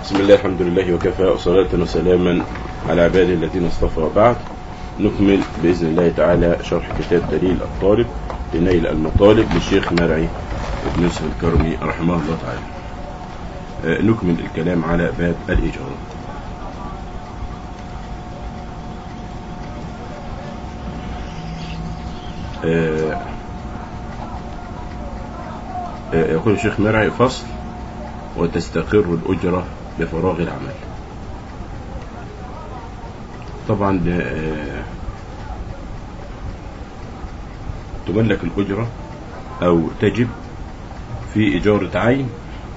بسم الله الحمد لله وكفى وصلاة وسلاما على عباده الذين اصطفى بعد نكمل بإذن الله تعالى شرح كتاب دليل الطالب لنيل المطالب للشيخ مرعي بن يوسف الكرمي رحمه الله تعالى آه، نكمل الكلام على باب الإجارة آه، آه، يقول الشيخ مرعي فصل وتستقر الأجرة بفراغ العمل طبعا آه، تملك الأجرة أو تجب في إجارة عين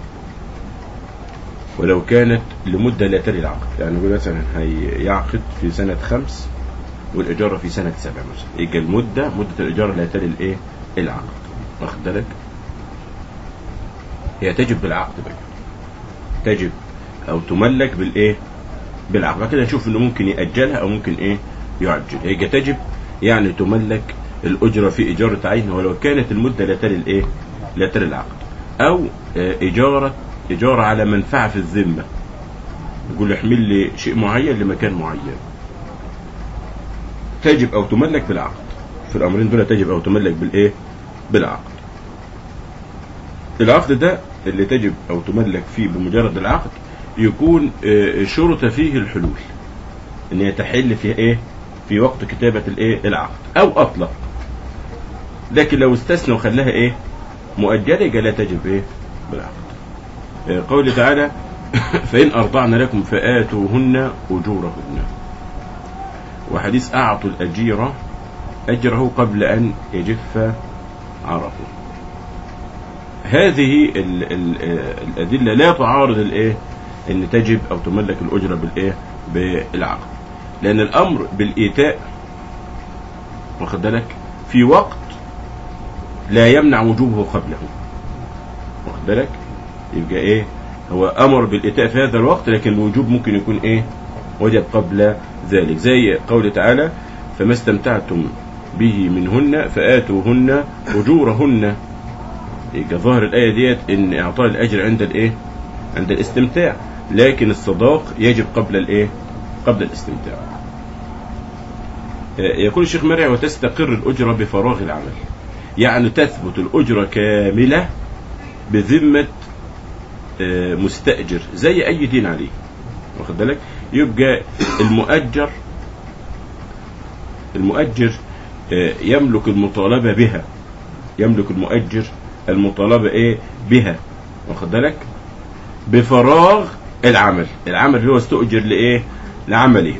ولو كانت لمدة لا تلي العقد يعني يقول مثلا هيعقد في سنة خمس والإجارة في سنة سبع مثلا يبقى المدة مدة الإجارة لا تلي الإيه العقد واخد بالك هي تجب بالعقد بقى تجب أو تملك بالإيه بالعقد بعد كده نشوف إنه ممكن يأجلها أو ممكن إيه يعجل هي تجب يعني تملك الأجرة في إجارة عين ولو كانت المدة لا تلي الإيه لا تلي العقد أو آه، إجارة إجارة على منفعة في الذمة يقول احمل لي شيء معين لمكان معين تجب أو تملك بالعقد في الأمرين دول تجب أو تملك بالإيه بالعقد العقد ده اللي تجب أو تملك فيه بمجرد العقد يكون آه، شرط فيه الحلول ان هي تحل في ايه في وقت كتابة الايه العقد او اطلق لكن لو استثنى وخلاها ايه مؤجلة يبقى لا تجب ايه بالعقد آه، قوله تعالى فإن أرضعن لكم فآتوهن أجورهن وحديث أعطوا الأجير أجره قبل أن يجف عرفه هذه ال ال الأدلة لا تعارض الإيه أن تجب أو تملك الأجرة بالإيه بالعقد لأن الأمر بالإيتاء واخد بالك في وقت لا يمنع وجوبه قبله واخد بالك يبقى إيه هو أمر بالإيتاء في هذا الوقت لكن الوجوب ممكن يكون إيه وجب قبل ذلك زي قول تعالى فما استمتعتم به منهن فآتوهن أجورهن يبقى ظاهر الآية ديت إن إعطاء الأجر عند الإيه؟ عند الاستمتاع لكن الصداق يجب قبل الإيه؟ قبل الاستمتاع. آه، يقول الشيخ مرعي وتستقر الأجرة بفراغ العمل. يعني تثبت الأجرة كاملة بذمة آه، مستأجر زي أي دين عليه. واخد بالك؟ يبقى المؤجر المؤجر آه، يملك المطالبة بها يملك المؤجر المطالبة ايه بها واخد بالك بفراغ العمل العمل اللي هو استؤجر لايه لعمله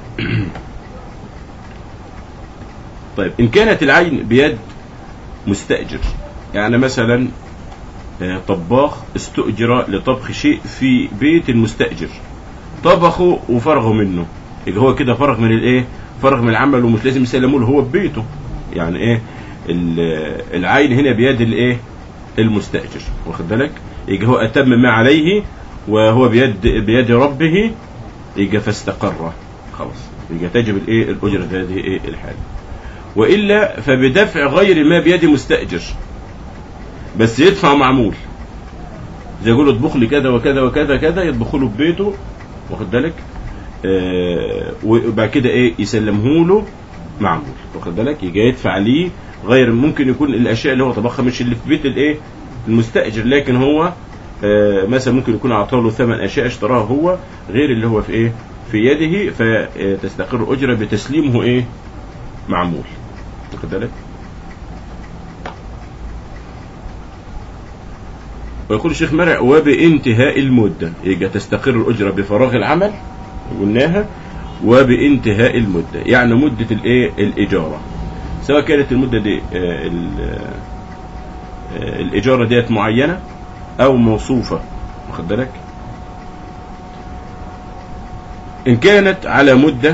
طيب ان كانت العين بيد مستأجر يعني مثلا آه، طباخ استؤجر لطبخ شيء في بيت المستأجر طبخه وفرغه منه يبقى هو كده فرغ من الايه فرغ من العمل ومش لازم يسلموه له هو ببيته يعني ايه ال- العين هنا بيد الايه المستأجر واخد بالك يبقى هو أتم ما عليه وهو بيد بيد ربه يبقى فاستقر خلاص يبقى تجب الايه الأجرة في هذه ايه الحالة وإلا فبدفع غير ما بيد مستأجر بس يدفع معمول زي يقول له اطبخ لي كذا وكذا وكذا كذا يطبخ له ببيته واخد بالك آه وبعد كده ايه يسلمه له معمول واخد بالك يجي يدفع ليه غير ممكن يكون الاشياء اللي هو طبخها مش اللي في بيت الايه المستاجر لكن هو آه مثلا ممكن يكون اعطاه له ثمن اشياء اشتراها هو غير اللي هو في ايه في يده فتستقر الاجره بتسليمه ايه معمول واخد بالك ويقول الشيخ مرع وبانتهاء المده يبقى تستقر الاجره بفراغ العمل قلناها وبانتهاء المده يعني مده الايه الاجاره سواء كانت المدة دي آه، ال- آه، الإجارة ديت معينة أو موصوفة واخد بالك إن كانت على مدة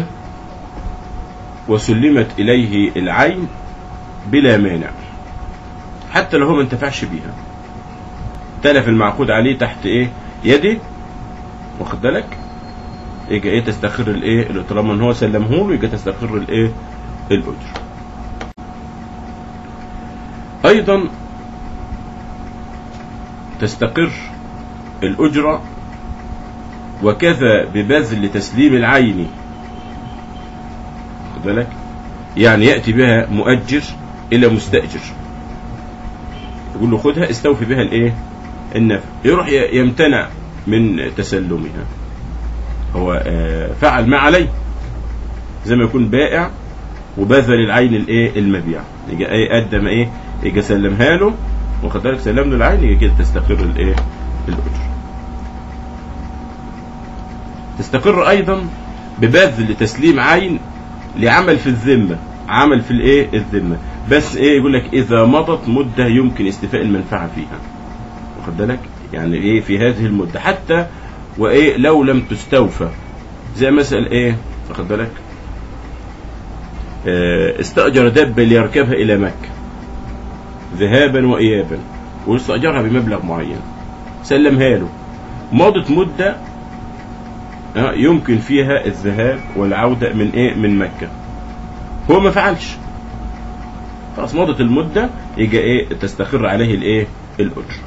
وسلمت إليه العين بلا مانع حتى لو هو ما انتفعش بيها تلف المعقود عليه تحت إيه يدي واخد بالك يجي ايه تستقر الايه طالما ان هو سلمه له يجي تستقر الايه الاجر ايضا تستقر الاجره وكذا ببذل تسليم العين خد بالك يعني يأتي بها مؤجر إلى مستأجر يقول له خدها استوفي بها الايه النفع يروح ي- يمتنع من تسلمها هو آه، فعل ما عليه زي ما يكون بائع وبذل العين الايه المبيع يجي ايه قدم ايه يجي سلمها له واخد بالك سلم له العين يجي كده تستقر الايه الاجر تستقر ايضا ببذل تسليم عين لعمل في الذمه عمل في الايه الذمه بس ايه يقول لك اذا مضت مده يمكن استيفاء المنفعه فيها واخد بالك يعني ايه في هذه المده حتى وايه لو لم تستوفى زي مثلا ايه واخد بالك آه، استأجر دابة ليركبها إلى مكة ذهابا وإيابا واستأجرها بمبلغ معين سلمها له مضت مدة آه، يمكن فيها الذهاب والعودة من إيه من مكة هو ما فعلش خلاص مضت المدة يجي إيه تستقر عليه الإيه الأجر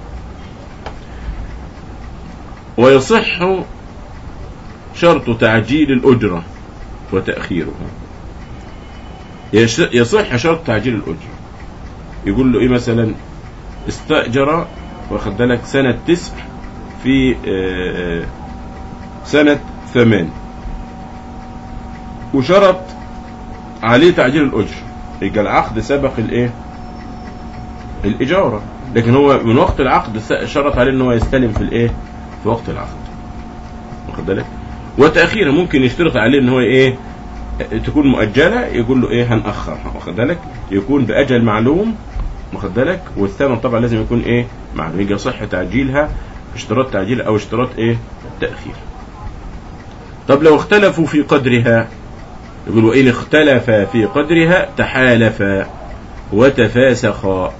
ويصح شرط تعجيل الأجرة وتأخيرها يش- يصح شرط تعجيل الأجرة يقول له إيه مثلا استأجر واخد بالك سنة تسع في آه، سنة ثمان وشرط عليه تعجيل الأجر يبقى العقد سبق الإيه الإجارة لكن هو من وقت العقد س- شرط عليه إن هو يستلم في الإيه في وقت العقد واخد بالك وتأخيرها ممكن يشترط عليه إن هو إيه تكون مؤجلة يقول له إيه هنأخرها واخد بالك يكون بأجل معلوم واخد بالك والثمن طبعا لازم يكون إيه معلوم يجي صح تعجيلها اشتراط تعجيل أو اشتراط إيه تأخير طب لو اختلفوا في قدرها يقول وإن اختلف في قدرها تحالفا وتفاسخا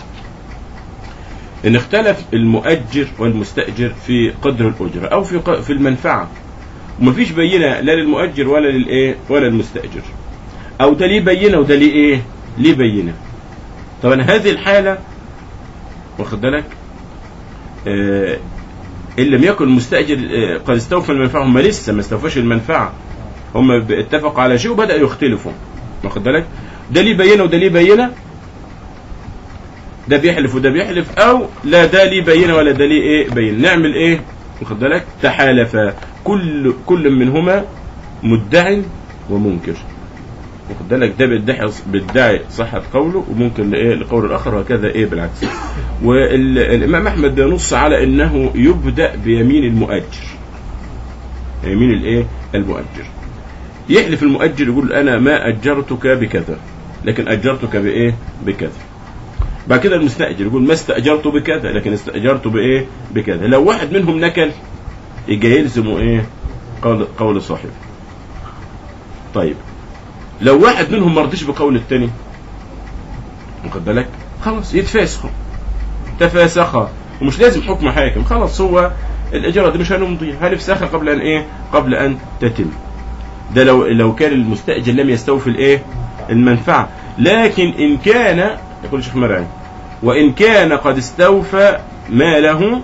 إن اختلف المؤجر والمستأجر في قدر الأجرة أو في ق- في المنفعة ومفيش بينة لا للمؤجر ولا للإيه ولا المستأجر أو ده ليه بينة وده ليه إيه ليه بينة طبعا هذه الحالة واخد بالك آه إن لم يكن المستأجر آه قد استوفى المنفعة هم لسه ما استوفاش المنفعة هم ب- اتفقوا على شيء وبدأوا يختلفوا واخد بالك ده ليه بينة وده ليه بينة ده بيحلف وده بيحلف او لا ده ليه بينه ولا ده ليه ايه بين نعمل ايه واخد بالك تحالفا كل كل منهما مدع ومنكر واخد بالك ده بيدعي بيدعي صحة قوله وممكن لايه لقول الاخر وهكذا ايه بالعكس والامام احمد بينص على انه يبدا بيمين المؤجر يمين الايه المؤجر يحلف المؤجر يقول انا ما اجرتك بكذا لكن اجرتك بايه بكذا بعد كده المستأجر يقول ما استأجرت بكذا لكن استأجرت بإيه بكذا لو واحد منهم نكل يجي يلزمه إيه قول, قول صاحبه طيب لو واحد منهم ما رضيش بقول التاني واخد بالك خلاص يتفاسخوا تفاسخا ومش لازم حكم حاكم خلاص هو الإجارة دي مش هنمضي هنفسخها قبل أن إيه قبل أن تتم ده لو لو كان المستأجر لم يستوفي الإيه المنفعة لكن إن كان يقول الشيخ مرعي وإن كان قد استوفى ماله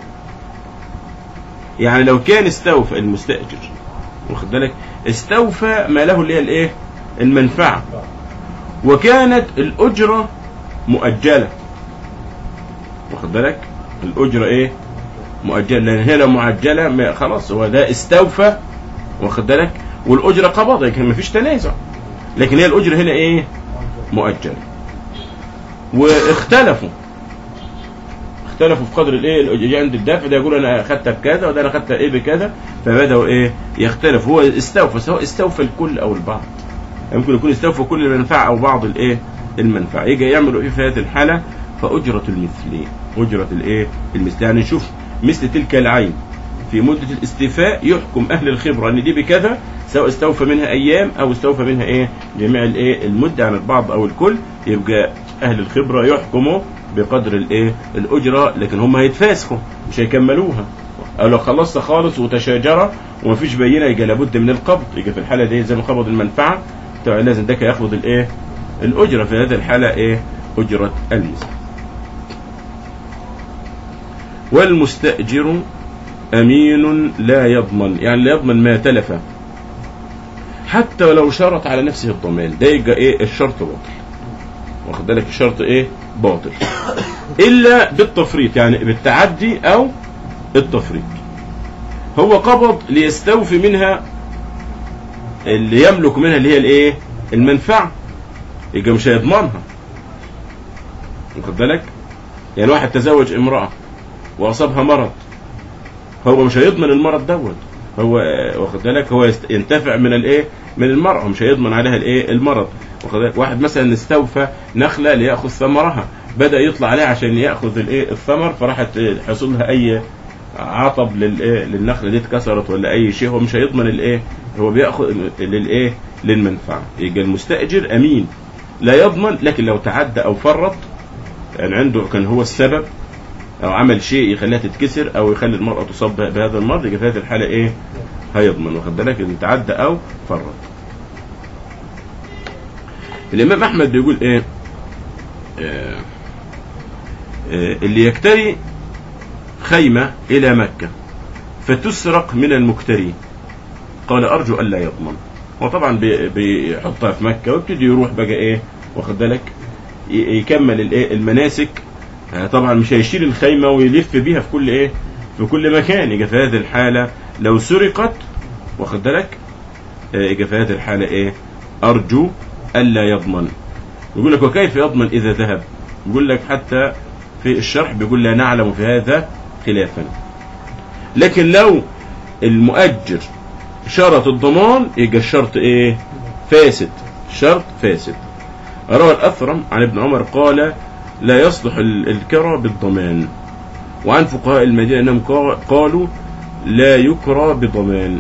يعني لو كان استوفى المستأجر واخد بالك استوفى ماله اللي هي الايه المنفعة وكانت الأجرة مؤجلة واخد بالك الأجرة ايه مؤجلة لأن هي لو معجلة ما خلاص هو ده استوفى واخد بالك والأجرة قبضة لكن مفيش تنازع لكن هي الأجرة هنا ايه مؤجلة واختلفوا اختلفوا في قدر الايه اللي عند الدفع ده يقول انا اخدتها بكذا وده انا اخدتها ايه بكذا فبداوا ايه يختلف هو استوفى سواء استوفى الكل او البعض يمكن يكون استوفى كل المنفعه او بعض الايه المنفعه يجي يعملوا ايه في هذه الحاله فاجره المثل اجره الايه المثل يعني نشوف مثل تلك العين في مدة الاستيفاء يحكم أهل الخبرة أن دي بكذا سواء استوفى منها أيام أو استوفى منها إيه جميع الإيه المدة عن البعض أو الكل يبقى أهل الخبرة يحكموا بقدر الإيه الأجرة لكن هم هيتفاسخوا مش هيكملوها أو لو خلصت خالص وتشاجرة ومفيش بينة يبقى لابد من القبض يبقى في الحالة دي زي ما قبض المنفعة طبعا لازم ده ياخد الإيه الأجرة في هذه الحالة إيه أجرة المثل والمستأجر أمين لا يضمن يعني لا يضمن ما تلف حتى ولو شرط على نفسه الضمان ده يبقى ايه الشرط باطل واخد بالك الشرط ايه باطل الا بالتفريط يعني بالتعدي او التفريط هو قبض ليستوفي منها اللي يملك منها اللي هي الايه المنفعه يبقى مش هيضمنها واخد بالك يعني واحد تزوج امراه واصابها مرض هو مش هيضمن المرض دوت هو آه، واخد بالك هو يست- ينتفع من الايه من المرأة مش هيضمن عليها الايه المرض واخد بالك واحد مثلا استوفى نخلة ليأخذ ثمرها بدأ يطلع عليها عشان يأخذ الايه الثمر فراحت آه، حصل لها اي عطب للايه للنخلة دي اتكسرت ولا اي شيء هو مش هيضمن الايه هو بياخذ للايه للمنفعة يبقى المستأجر امين لا يضمن لكن لو تعدى او فرط يعني عنده كان هو السبب او عمل شيء يخليها تتكسر او يخلي المرأة تصاب بهذا المرض يبقى في هذه الحالة ايه هيضمن واخد بالك ان تعدى او فرط الامام احمد بيقول ايه آه آه اللي يكتري خيمة الى مكة فتسرق من المكتري قال ارجو الا يضمن هو طبعا بي- بيحطها في مكة ويبتدي يروح بقى ايه واخد بالك ي- يكمل الايه المناسك آه، طبعا مش هيشيل الخيمة ويلف بيها في كل ايه في كل مكان يبقى في هذه الحالة لو سرقت واخد بالك آه، يبقى في هذه الحالة ايه ارجو الا يضمن يقول لك وكيف يضمن اذا ذهب يقول لك حتى في الشرح بيقول لا نعلم في هذا خلافا لكن لو المؤجر شرط الضمان يبقى الشرط ايه فاسد شرط فاسد روى الأثرم عن ابن عمر قال لا يصلح ال- الكرى بالضمان وعن فقهاء المدينة أنهم قا- قالوا لا يكرى بضمان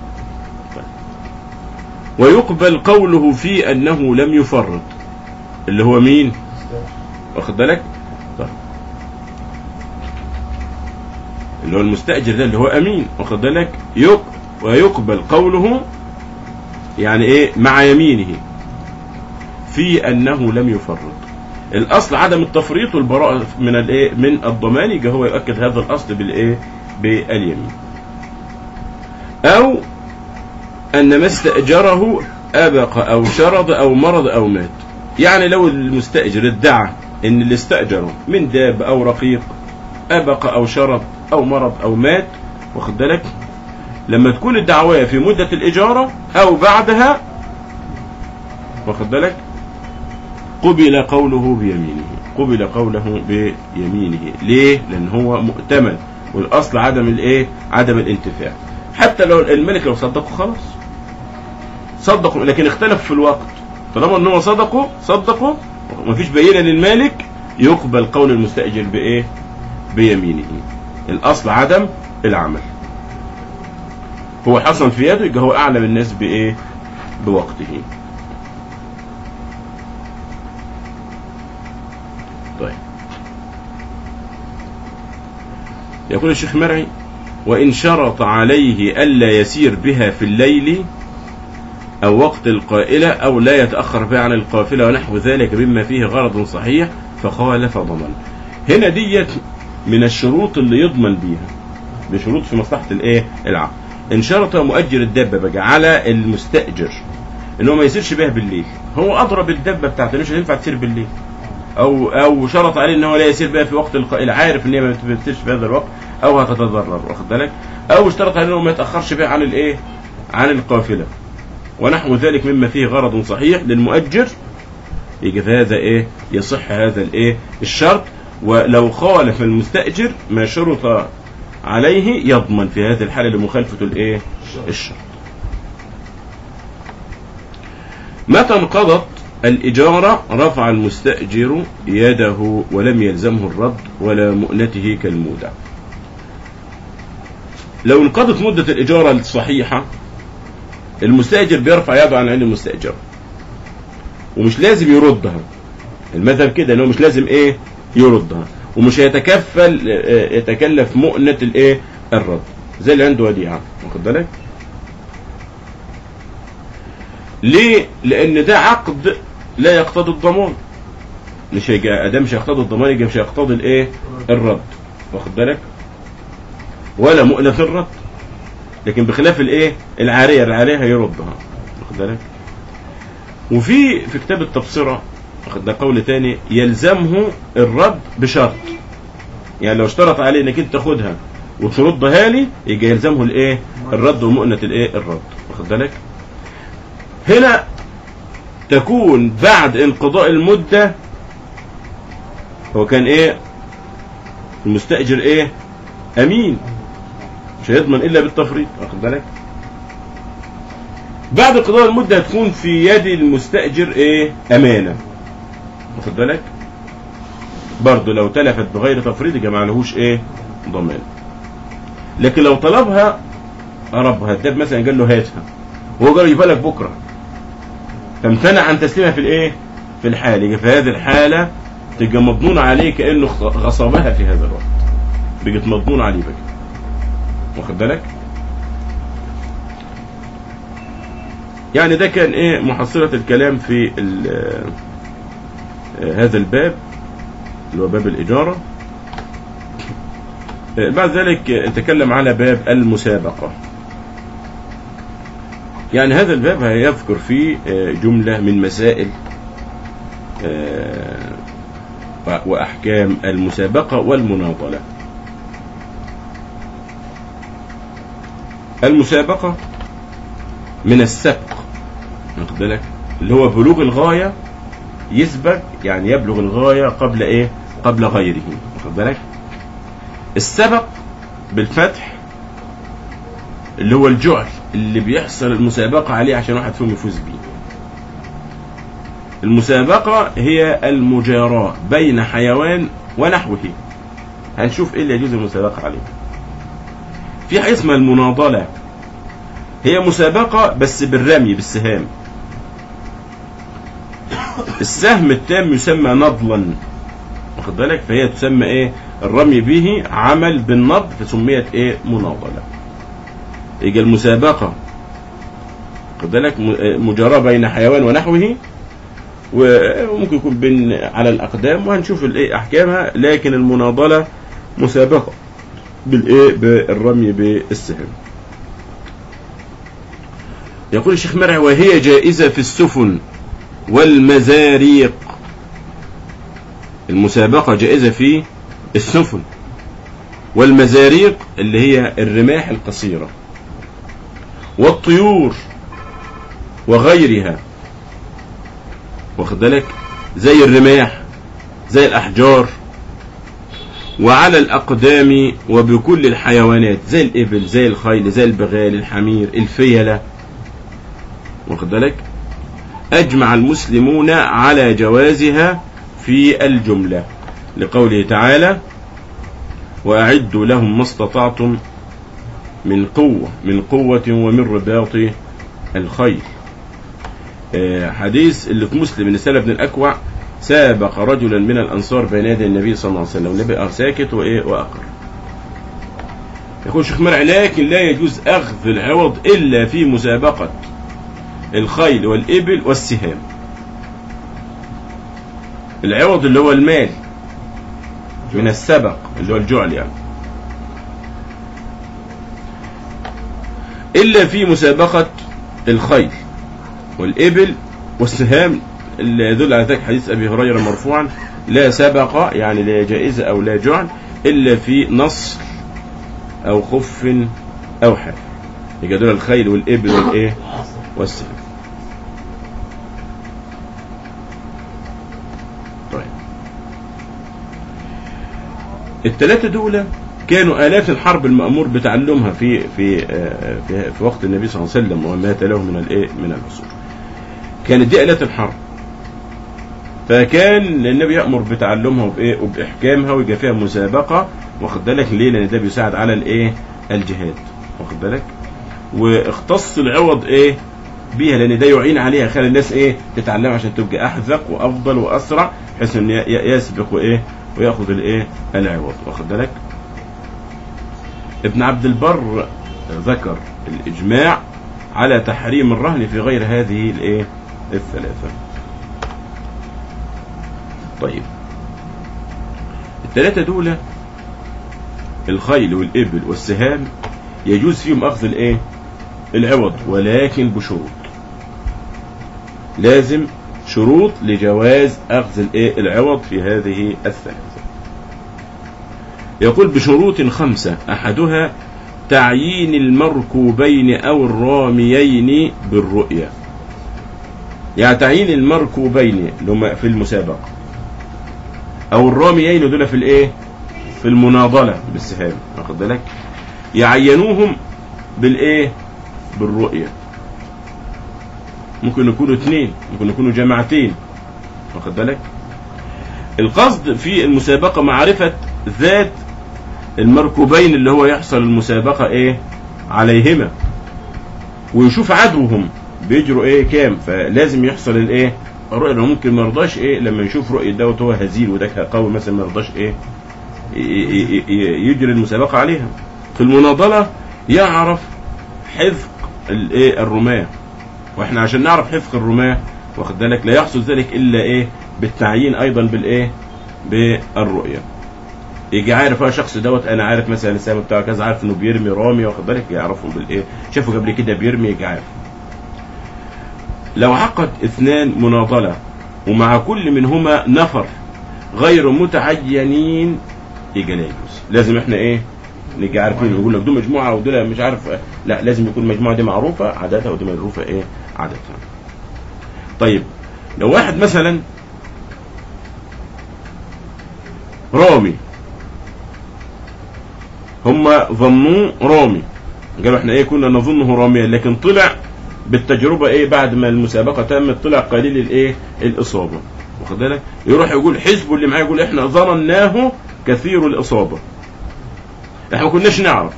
ويقبل قوله في أنه لم يفرط اللي هو مين واخد بالك طيب. اللي هو المستأجر ده اللي هو أمين واخد بالك يق ويقبل قوله يعني إيه مع يمينه في أنه لم يفرط الأصل عدم التفريط والبراءة من الإيه من الضمان يبقى هو يؤكد هذا الأصل بالإيه باليمين أو أن ما استأجره أبق أو شرد أو مرض أو مات يعني لو المستأجر ادعى أن اللي استأجره من داب أو رقيق أبق أو شرد أو مرض أو مات واخد بالك لما تكون الدعوية في مدة الإجارة أو بعدها واخد بالك قبل قوله بيمينه قبل قوله بيمينه ليه لأن هو مؤتمن والأصل عدم الإيه عدم الانتفاع حتى لو الملك لو صدقوا خلاص صدقوا لكن اختلف في الوقت طالما ان هو صدقوا صدقوا ومفيش بينه للمالك يقبل قول المستأجر بإيه بيمينه الأصل عدم العمل هو حصل في يده يبقى هو أعلم الناس بإيه بوقته طيب يقول الشيخ مرعي وإن شرط عليه ألا يسير بها في الليل أو وقت القائلة أو لا يتأخر بها عن القافلة ونحو ذلك مما فيه غرض صحيح فخالف ضمن هنا ديت من الشروط اللي يضمن بيها بشروط في مصلحة الايه العقد ان شرط مؤجر الدابة بقى على المستأجر ان هو ما يسيرش بها بالليل هو اضرب الدابة بتاعته مش هتنفع تسير بالليل او او شرط عليه ان هو لا يسير بها في وقت القائلة عارف ان هي ما بتسيرش في هذا الوقت او هتتضرر واخد بالك او اشترط عليه انه ما يتاخرش بها عن الايه عن القافله ونحو ذلك مما فيه غرض صحيح للمؤجر يجي في هذا ايه يصح هذا الايه الشرط ولو خالف المستأجر ما شرط عليه يضمن في هذه الحالة لمخالفة الايه الشرط متى انقضت الإجارة رفع المستأجر يده ولم يلزمه الرد ولا مؤنته كالمودع لو انقضت مدة الإجارة الصحيحة المستأجر بيرفع يده عن عين المستأجر ومش لازم يردها المذهب كده انه مش لازم ايه يردها ومش هيتكفل آه، يتكلف مؤنة الايه الرد زي اللي عنده وديعة واخد بالك ليه لان ده عقد لا يقتضي الضمان مش هيجي ده مش هيقتضي الضمان يجي مش هيقتضي الايه الرد واخد بالك ولا مؤنة في الرد لكن بخلاف الايه العارية العارية هيردها واخد بالك وفي في كتاب التبصرة واخد ده قول تاني يلزمه الرد بشرط يعني لو اشترط عليه انك انت تاخدها وتردها لي يجي يلزمه الايه الرد ومؤنة الايه الرد واخد بالك هنا تكون بعد انقضاء المدة هو كان ايه المستأجر ايه امين مش هيضمن الا بالتفريط واخد بالك بعد انقضاء المدة هتكون في يد المستأجر ايه امانة واخد بالك برضه لو تلفت بغير تفريط يبقى ما عليهوش ايه ضمان لكن لو طلبها قربها الدب مثلا قال له هاتها وهو قال له يجيبها لك بكره فامتنع عن تسليمها في الايه في الحال يبقى في هذه الحاله تبقى مضمون عليه كانه غصبها في هذا الوقت بقت مضمون عليه بقى واخد بالك يعني ده كان ايه محصلة الكلام في ال- آه، هذا الباب اللي هو باب الإجارة آه، بعد ذلك آه، نتكلم على باب المسابقة يعني هذا الباب هيذكر فيه آه، جملة من مسائل آه، و- وأحكام المسابقة والمناضلة المسابقة من السبق واخد بالك اللي هو بلوغ الغاية يسبق يعني يبلغ الغاية قبل ايه قبل غيره واخد بالك السبق بالفتح اللي هو الجعل اللي بيحصل المسابقة عليه عشان واحد فيهم يفوز بيه المسابقة هي المجاراة بين حيوان ونحوه هنشوف ايه اللي يجوز المسابقة عليه في حاجة اسمها المناضلة هي مسابقة بس بالرمي بالسهام السهم التام يسمى نضلا واخد بالك فهي تسمى ايه الرمي به عمل بالنضل فسميت ايه مناضلة يجي المسابقة واخد بالك م- مجاراة بين حيوان ونحوه وممكن يكون بين على الأقدام وهنشوف الايه أحكامها لكن المناضلة مسابقة بالايه بالرمي بالسهم يقول الشيخ مرعي وهي جائزة في السفن والمزاريق المسابقة جائزة في السفن والمزاريق اللي هي الرماح القصيرة والطيور وغيرها واخد بالك زي الرماح زي الأحجار وعلى الأقدام وبكل الحيوانات زي الإبل زي الخيل زي البغال الحمير الفيلة واخد بالك أجمع المسلمون على جوازها في الجملة لقوله تعالى وأعدوا لهم ما استطعتم من قوة من قوة ومن رباط الخيل آه، حديث اللي في مسلم ان سلم بن الأكوع سابق رجلا من الأنصار بين يدي النبي صلى الله عليه وسلم النبي قال ساكت وإيه وأقر يقول شيخ مرعي لكن لا يجوز أخذ العوض إلا في مسابقة الخيل والإبل والسهام العوض اللي هو المال من السبق اللي هو الجعل يعني إلا في مسابقة الخيل والإبل والسهام اللي يدل على ذلك حديث أبي هريرة مرفوعا لا سبق يعني لا جائزة أو لا جعل إلا في نصر أو خف أو حافر يبقى دول الخيل والإبل والإيه والسهم طيب الثلاثة دول كانوا آلات الحرب المأمور بتعلمها في في آه، في, في وقت النبي صلى الله عليه وسلم وما تلاه من الايه من العصور. كانت دي آلات الحرب. فكان النبي يأمر بتعلمها وبإيه وبإحكامها ويبقى فيها مسابقة واخد بالك ليه؟ لأن ده بيساعد على الإيه؟ الجهاد واخد بالك؟ واختص العوض إيه؟ بيها لأن ده يعين عليها خلي الناس إيه؟ تتعلم عشان تبقى أحذق وأفضل وأسرع بحيث إن ي- ي- يسبق وإيه؟ وياخذ الإيه؟ العوض واخد بالك؟ ابن عبد البر ذكر الإجماع على تحريم الرهن في غير هذه الإيه؟ الثلاثة. طيب الثلاثة دول الخيل والإبل والسهام يجوز فيهم أخذ الإيه العوض ولكن بشروط لازم شروط لجواز أخذ الإيه العوض في هذه الثلاثة يقول بشروط خمسة أحدها تعيين المركوبين أو الراميين بالرؤية يعني تعيين المركوبين اللي هم في المسابقة أو الراميين دول في الإيه في المناضلة بالسهام واخد بالك يعينوهم بالإيه بالرؤية ممكن يكونوا اثنين ممكن يكونوا جماعتين واخد بالك القصد في المسابقة معرفة ذات المركوبين اللي هو يحصل المسابقة ايه عليهما ويشوف عدوهم بيجروا ايه كام فلازم يحصل الايه الرؤية لو ممكن ما يرضاش ايه لما يشوف رؤية دوت هو هزيل وده قوي مثلا ما يرضاش ايه ي- ي- ي- يجري المسابقة عليها في المناضلة يعرف حذق الايه الرماة واحنا عشان نعرف حذق الرماة واخد بالك لا يحصل ذلك الا ايه بالتعيين ايضا بالايه بالرؤية يجي عارف اه شخص دوت انا عارف مثلا السهم بتاعه كذا عارف انه بيرمي رامي واخد بالك يعرفهم بالايه شافه قبل كده بيرمي يجي عارف لو عقد اثنان مناضلة ومع كل منهما نفر غير متعينين يجي لا يجوز لازم احنا ايه نيجي عارفين يقول لك دول مجموعه ودول مش عارف لا لازم يكون المجموعه دي معروفه عاداتها ودي معروفه ايه عاداتها طيب لو واحد مثلا رامي هم ظنوه رامي قالوا احنا ايه كنا نظنه راميا لكن طلع بالتجربه ايه بعد ما المسابقه تمت طلع قليل الايه الاصابه واخد بالك يروح يقول حزبه اللي معاه يقول احنا ظنناه كثير الاصابه احنا ما كناش نعرف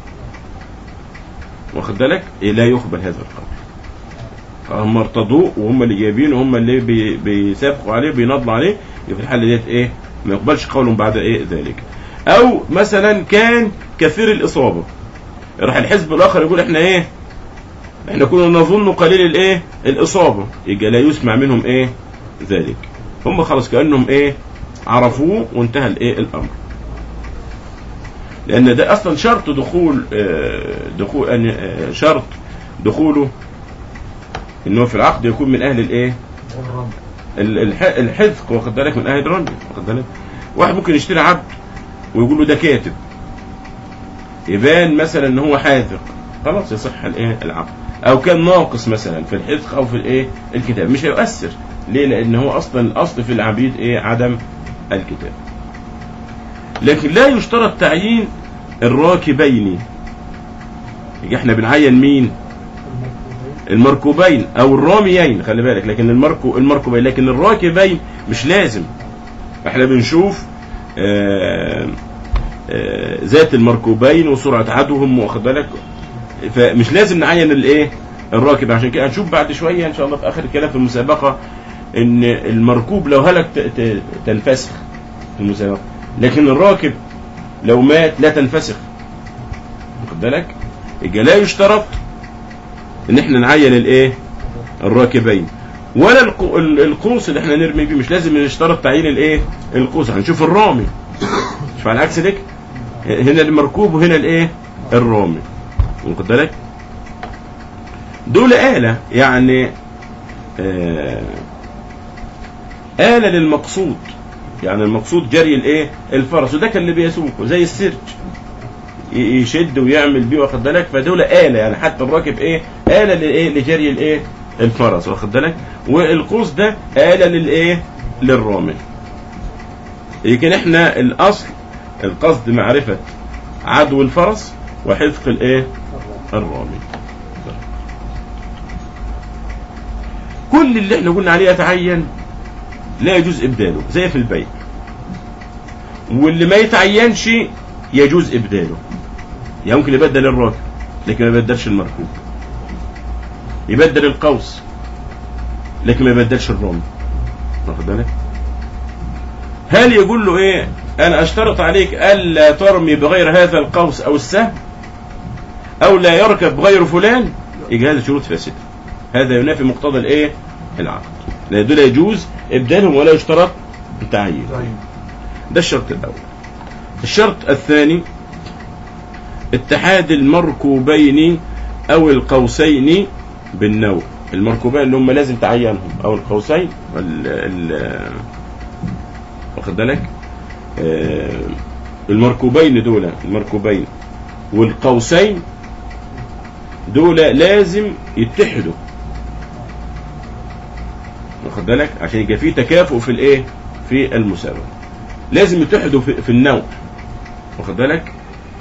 واخد بالك إيه لا يقبل هذا القول هم ارتضوه وهم اللي جايبينه وهم اللي بي بيسابقوا عليه بينضلوا عليه يبقى في الحاله ديت ايه ما يقبلش قولهم بعد ايه ذلك او مثلا كان كثير الاصابه راح الحزب الاخر يقول احنا ايه احنا كنا نظن قليل الايه الاصابه يبقى لا يسمع منهم ايه ذلك هم خلاص كانهم ايه عرفوه وانتهى الايه الامر لان ده اصلا شرط دخول آه، دخول أن آه، شرط دخوله ان هو في العقد يكون من اهل الايه ال- الح- الحذق واخد بالك من اهل الرمي واخد بالك واحد ممكن يشتري عبد ويقول له ده كاتب يبان مثلا ان هو حاذق خلاص يصح الايه العقد او كان ناقص مثلا في الحذق او في الايه الكتاب مش هيؤثر ليه لان هو اصلا الاصل في العبيد ايه عدم الكتاب لكن لا يشترط تعيين الراكبين يبقى احنا بنعين مين المركوبين او الراميين خلي بالك لكن المركو المركوبين لكن الراكبين مش لازم احنا بنشوف آه آه ذات المركوبين وسرعه عدوهم واخد بالك فمش لازم نعين الايه الراكب عشان كده هنشوف بعد شويه ان شاء الله في اخر الكلام في المسابقه ان المركوب لو هلك ت- ت- تنفسخ في المسابقه لكن الراكب لو مات لا تنفسخ واخد بالك يبقى لا يشترط ان احنا نعين الايه الراكبين ولا الق- ال- القوس اللي احنا نرمي بيه مش لازم نشترط تعيين الايه القوس هنشوف الرامي مش على عكس ذلك هنا المركوب وهنا الايه الرامي واخد بالك دول آلة يعني آه آلة للمقصود يعني المقصود جري الايه الفرس وده كان اللي بيسوقه زي السرج ي- يشد ويعمل بيه واخد بالك فدول آلة يعني حتى الراكب ايه آلة للايه لجري الايه الفرس واخد بالك والقوس ده آلة للايه للرامي يمكن احنا الاصل القصد معرفة عدو الفرس وحذق الايه الرامي كل اللي احنا قلنا عليه يتعين لا يجوز ابداله زي في البيع واللي ما يتعينش يجوز ابداله يعني ممكن يبدل الراكب لكن ما يبدلش المركوب يبدل القوس لكن ما يبدلش الرمل واخد بالك هل يقول له ايه انا اشترط عليك الا ترمي بغير هذا القوس او السهم او لا يركب غير فلان يبقى هذه شروط فاسده هذا ينافي مقتضى الايه العقد لا دول يجوز ابدالهم ولا يشترط التعيين ده الشرط الاول الشرط الثاني اتحاد المركوبين او القوسين بالنوع المركوبين اللي هم لازم تعينهم او القوسين ال ال واخد بالك آه، المركوبين دول المركوبين والقوسين دول لازم يتحدوا واخد بالك عشان يبقى في تكافؤ في الايه في المسابقه لازم يتحدوا في, في النوع واخد بالك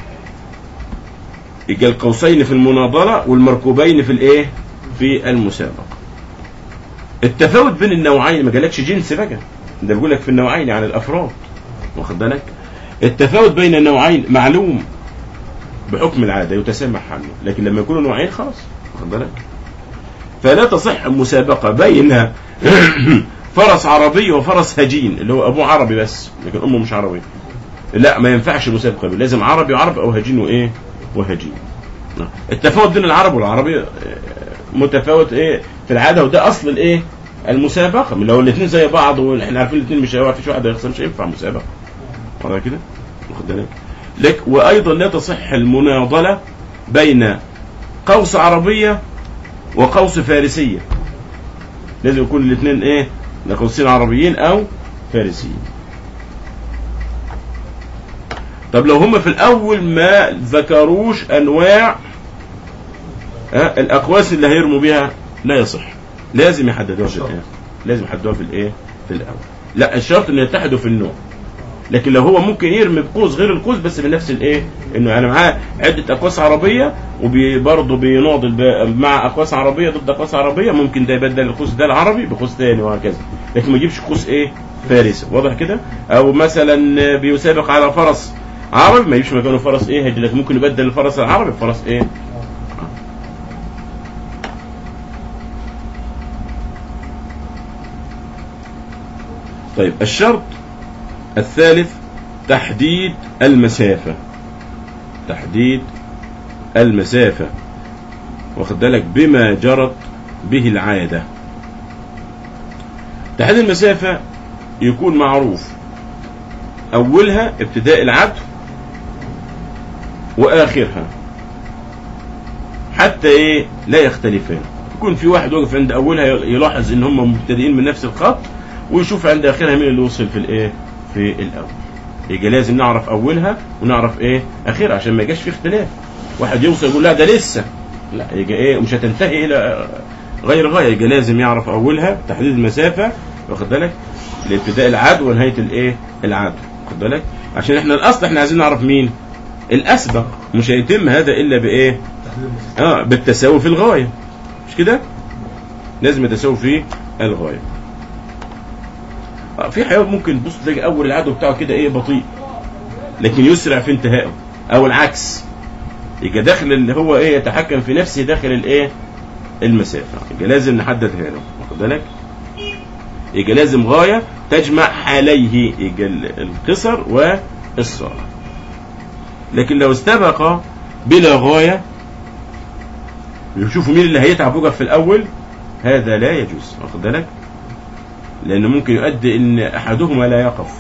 يبقى القوسين في المناظره والمركوبين في الايه في المسابقه التفاوت بين النوعين ما جالكش جنس بقى ده بيقول لك في النوعين يعني الافراد واخد بالك التفاوت بين النوعين معلوم بحكم العاده يتسامح عنه لكن لما يكونوا نوعين خلاص واخد بالك فلا تصح مسابقه بين فرس عربي وفرس هجين اللي هو ابوه عربي بس لكن امه مش عربي لا ما ينفعش مسابقه بيه. لازم عربي وعربي او هجين وايه وهجين التفاوت بين العرب والعربي آه، متفاوت ايه في العاده وده اصل الايه المسابقه من لو الاثنين زي بعض واحنا عارفين الاثنين مش هيوقع فيش واحد هيخسر مش هينفع مسابقه واضح كده واخد بالك لك وايضا لا تصح المناضله بين قوس عربيه وقوس فارسيه لازم يكون الاثنين ايه قوسين عربيين او فارسيين طب لو هم في الاول ما ذكروش انواع ها الاقواس اللي هيرموا بيها لا يصح لازم يحددوها في الايه لازم يحددوها في الايه في الاول لا الشرط ان يتحدوا في النوع لكن لو هو ممكن يرمي بقوس غير القوس بس بنفس الايه انه انا معاه عده اقواس عربيه وبرضه بيناضل ب- مع اقواس عربيه ضد اقواس عربيه ممكن ده يبدل القوس ده العربي بقوس تاني وهكذا لكن ما يجيبش قوس ايه فارسي واضح كده او مثلا بيسابق على فرس عربي ما يجيبش مكانه فرس ايه هجي لكن ممكن يبدل الفرس العربي بفرس ايه طيب الشرط الثالث تحديد المسافة تحديد المسافة واخد بالك بما جرت به العادة تحديد المسافة يكون معروف أولها ابتداء العدو وآخرها حتى إيه لا يختلفان يكون في واحد واقف عند أولها يلاحظ إن هم مبتدئين من نفس الخط ويشوف عند آخرها مين اللي وصل في الإيه في الأول يبقى لازم نعرف أولها ونعرف إيه آخرها عشان ما يجاش في اختلاف واحد يوصل يقول لا ده لسه لا يبقى إيه مش هتنتهي إلى غير غاية يبقى لازم يعرف أولها تحديد المسافة واخد بالك لابتداء العدو ونهاية الإيه العدو واخد بالك عشان إحنا الأصل إحنا عايزين نعرف مين الأسبق مش هيتم هذا إلا بإيه اه بالتساوي في الغاية مش كده لازم يتساوي في الغاية آه، في حيوان ممكن تبص تلاقي اول العدو بتاعه كده ايه بطيء لكن يسرع في انتهائه او العكس يبقى داخل اللي هو ايه يتحكم في نفسه داخل الايه المسافه يبقى لازم نحددها له واخد بالك يبقى لازم غايه تجمع حاليه يبقى ال- القصر والسرعه لكن لو استبق بلا غايه يشوفوا مين اللي هيتعب وقف في الاول هذا لا يجوز واخد بالك لأنه ممكن يؤدي إن أحدهما لا يقف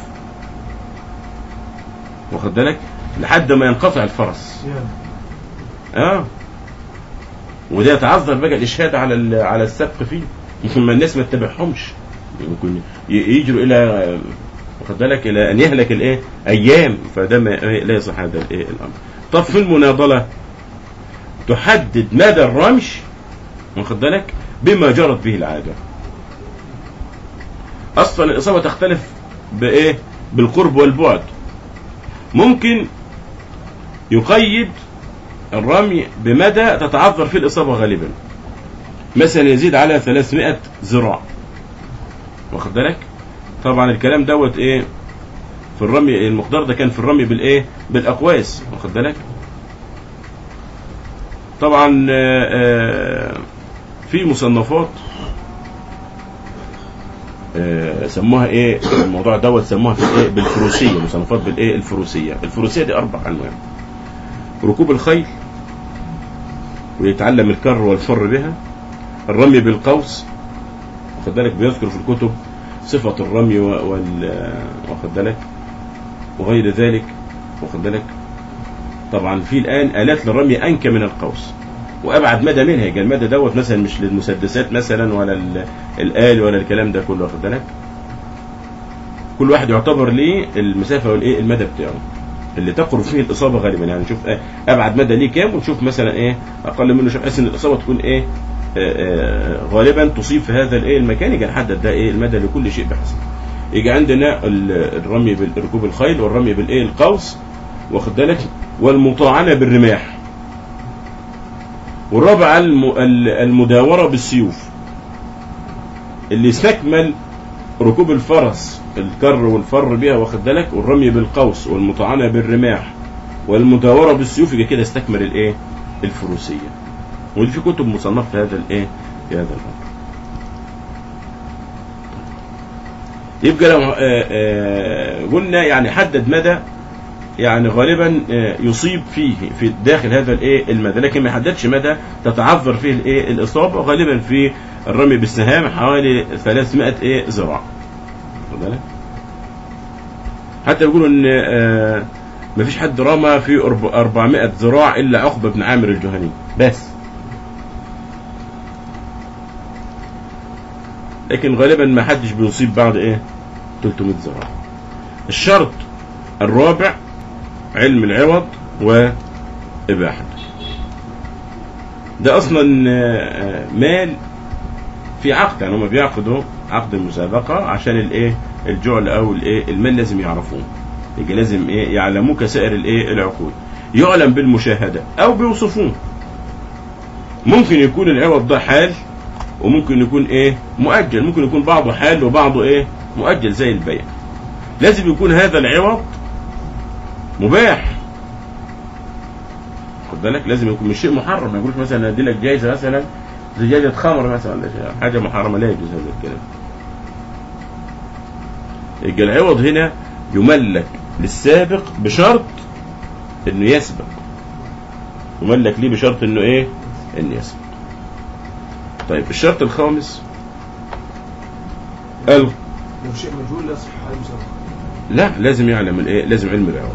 واخد بالك لحد ما ينقطع الفرس اه وده يتعذر بقى الإشهاد على ال- على السبق فيه ممكن ما الناس ما تتبعهمش ممكن ي- يجروا إلى واخد بالك إلى أن يهلك الإيه أيام فده ما لا يصح هذا الإيه الأمر طب في المناضلة تحدد مدى الرمش واخد بالك بما جرت به العاده اصلا الاصابه تختلف بايه بالقرب والبعد ممكن يقيد الرمي بمدى تتعذر فيه الاصابه غالبا مثلا يزيد على 300 ذراع واخد بالك طبعا الكلام دوت ايه في الرمي المقدار ده كان في الرمي بالايه بالاقواس واخد بالك طبعا آه، آه، في مصنفات آه، سموها ايه الموضوع دوت سموها في الايه بالفروسيه مصنفات بالايه الفروسيه الفروسيه دي اربع انواع ركوب الخيل ويتعلم الكر والفر بها الرمي بالقوس واخد بالك بيذكر في الكتب صفة الرمي و- وال واخد بالك وغير ذلك واخد بالك طبعا في الان الات للرمي انكى من القوس وابعد مدى منها يبقى المدى دوت مثلا مش للمسدسات مثلا ولا ال- الآل ولا الكلام ده كله واخد بالك كل واحد يعتبر ليه المسافه والايه المدى بتاعه اللي تقرب فيه الاصابه غالبا يعني نشوف آه، ابعد مدى ليه كام ونشوف مثلا ايه اقل منه شوف بحيث ان الاصابه تكون ايه آه، آه، غالبا تصيب في هذا الايه المكان يجي نحدد ده ايه المدى لكل شيء بحسب يجي عندنا ال- الرمي بركوب الخيل والرمي بالايه القوس واخد بالك والمطاعنه بالرماح والرابع الم- ال- المداوره بالسيوف اللي يستكمل ركوب الفرس الكر والفر بها واخد بالك والرمي بالقوس والمطاعنه بالرماح والمداوره بالسيوف يبقى كده استكمل الايه الفروسيه ودي في كتب مصنفه في هذا الايه في هذا الامر يبقى لو آه، آه، قلنا يعني حدد مدى يعني غالبا آه، يصيب فيه في داخل هذا الايه المدى لكن ما يحددش مدى تتعذر فيه الايه الاصابه غالبا في الرمي بالسهام حوالي 300 ايه ذراع واخد بالك؟ حتى يقولوا ان آه، مفيش حد رمى في أرب- 400 ذراع الا عقبه بن عامر الجهني بس لكن غالبا ما حدش بيصيب بعد ايه 300 ذراع الشرط الرابع علم العوض وإباحته ده أصلا آه، مال في عقد يعني هم بيعقدوا عقد المسابقة عشان الايه الجعل او الايه المال لازم يعرفوه يبقى لازم ايه يعلموه كسائر الايه العقود يعلم بالمشاهدة او بيوصفوه ممكن يكون العوض ده حال وممكن يكون ايه مؤجل ممكن يكون بعضه حال وبعضه ايه مؤجل زي البيع لازم يكون هذا العوض مباح خد بالك لازم يكون مش شيء محرم ما يقولش مثلا ادي لك جايزه مثلا زجاجه خمر مثلا ولا شيء حاجه محرمه لا يجوز هذا الكلام يبقى العوض هنا يملك للسابق بشرط انه يسبق يملك ليه بشرط انه ايه انه يسبق طيب الشرط الخامس ال لو شيء مجهول لا يصح عليه مسابقة لا لازم يعلم الايه لازم علم العوض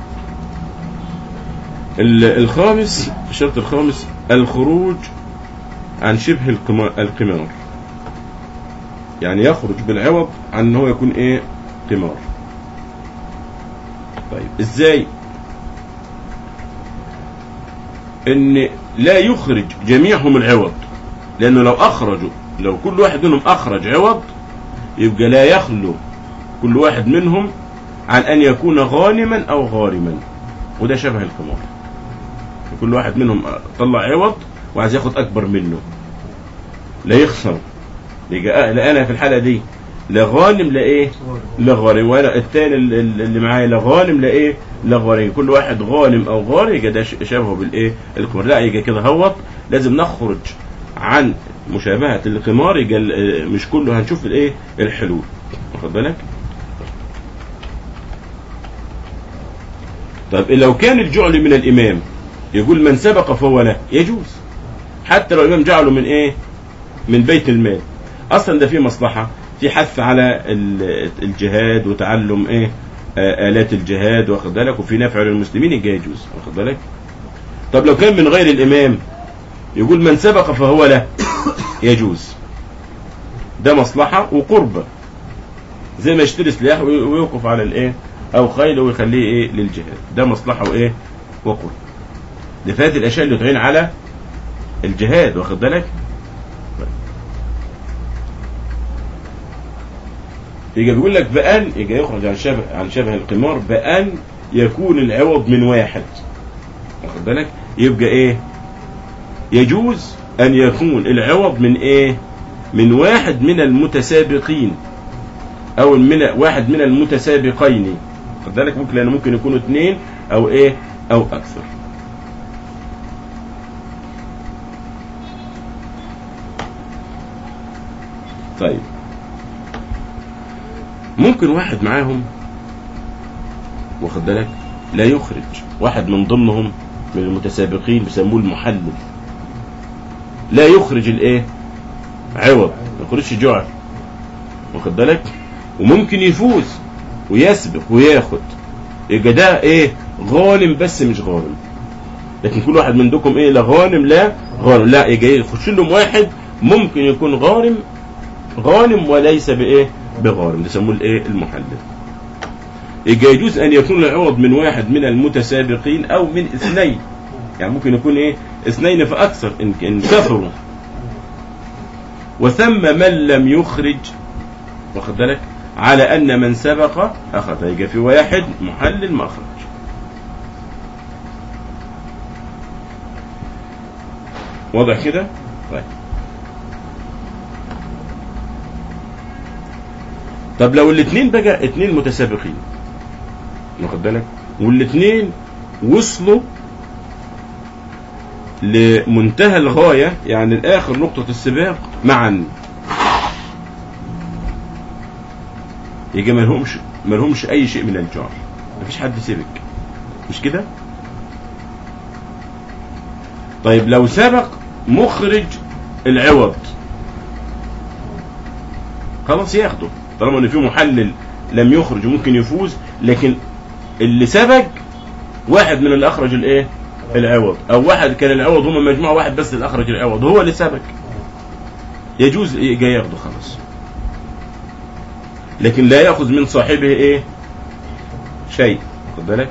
ال- الخامس الشرط الخامس الخروج عن شبه القما- القمار يعني يخرج بالعوض عن ان هو يكون ايه قمار طيب ازاي ان لا يخرج جميعهم العوض لانه لو اخرجوا لو كل واحد منهم اخرج عوض يبقى لا يخلو كل واحد منهم عن ان يكون غانما او غارما وده شبه القمار كل واحد منهم طلع عوض وعايز ياخد اكبر منه لا يخسر يبقى لا انا في الحاله دي لا غانم لا ايه لا غارم وانا الثاني ال- ال- اللي معايا لا غانم لا ايه لا غارم كل واحد غانم او غارم يبقى ده ش- شبهه بالايه القمار لا يبقى كده هوت لازم نخرج عن مشابهه القمار يبقى ال- مش كله هنشوف الايه الحلول واخد بالك طيب لو كان الجعل من الامام يقول من سبق فهو له يجوز حتى لو الامام جعله من ايه من بيت المال اصلا ده فيه مصلحه في حث على ال- الجهاد وتعلم ايه آه، الات الجهاد واخد بالك وفي نفع للمسلمين يبقى يجوز واخد بالك طب لو كان من غير الامام يقول من سبق فهو له يجوز ده مصلحه وقربه زي ما يشتري سلاح وي- ويوقف على الايه او خيل ويخليه ايه للجهاد ده مصلحه وايه وقرب لفات الاشياء اللي تعين على الجهاد واخد بالك يجي بيقول لك بأن يجي يخرج عن شبه عن شبه القمار بأن يكون العوض من واحد واخد بالك يبقى ايه يجوز ان يكون العوض من ايه من واحد من المتسابقين او من واحد من المتسابقين خد بالك ممكن لان ممكن يكونوا اثنين او ايه او اكثر طيب ممكن واحد معاهم واخد بالك لا يخرج واحد من ضمنهم من المتسابقين بيسموه المحلل لا يخرج الايه عوض ما يخرجش جعل واخد بالك وممكن يفوز ويسبق وياخد يبقى ده ايه غانم بس مش غارم لكن كل واحد منكم ايه لا غانم لا غارم لا يجي يخش لهم واحد ممكن يكون غارم غانم وليس بايه بغارم ده يسموه الايه المحلل يجي يجوز ان يكون العوض من واحد من المتسابقين او من اثنين يعني ممكن يكون ايه اثنين فاكثر ان ان كثروا وثم من لم يخرج واخد بالك على ان من سبق اخذ يجي في واحد محلل ما اخرج واضح كده طيب طب لو الاثنين بقى اثنين متسابقين واخد بالك والاثنين وصلوا لمنتهى الغاية يعني الآخر نقطة السباق معا يجي ما لهمش ما لهمش أي شيء من الجار مفيش حد سبق مش كده؟ طيب لو سبق مخرج العوض خلاص ياخده طالما ان في محلل لم يخرج ممكن يفوز لكن اللي سبق واحد من اللي اخرج الايه العوض او واحد كان العوض هم مجموعه واحد بس اللي اخرج العوض هو اللي سبق يجوز جاي ياخده خلاص لكن لا ياخذ من صاحبه ايه شيء خد بالك